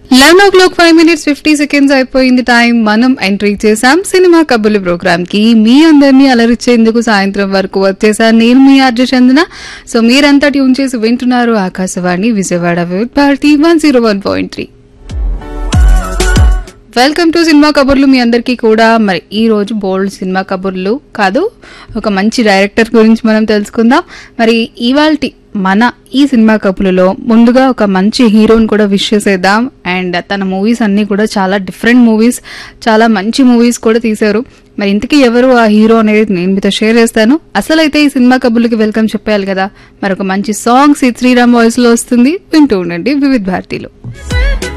eleven o'clock five minutes fifty seconds అయిపోయింది time మనం entry చేసాం సినిమా కబుర్లు ప్రోగ్రామ్ కి మీ అందరినీ అలరించేందుకు సాయంత్రం వరకు వచ్చేసాను నేను మీ ఆర్జ చందన సో మీరంతా ట్యూన్ చేసి వింటున్నారు Akashvani Vijayawada Vividh Bharati one zero one point three welcome to cinema కబుర్లు మీ అందరికీ కూడా మరి ఈ రోజు బోల్డ్ సినిమా కబుర్లు కాదు ఒక మంచి డైరెక్టర్ గురించి మనం తెలుసుకుందాం మరి ఇవాల్టి మన ఈ సినిమా కబుర్లలో ముందుగా ఒక మంచి హీరోని కూడా విష్ చేసేద్దాం అండ్ తన మూవీస్ అన్ని కూడా చాలా డిఫరెంట్ మూవీస్ చాలా మంచి మూవీస్ కూడా తీశారు మరి ఇంతకీ ఎవరు ఆ హీరో అనేది నేను మీతో షేర్ చేస్తాను అసలు అయితే ఈ సినిమా కబుర్లకి వెల్కమ్ చెప్పేయాలి కదా మరి ఒక మంచి సాంగ్ శ్రీరామ్ వాయిస్ లో వస్తుంది వింటూ ఉండండి వివిధ భారతిలో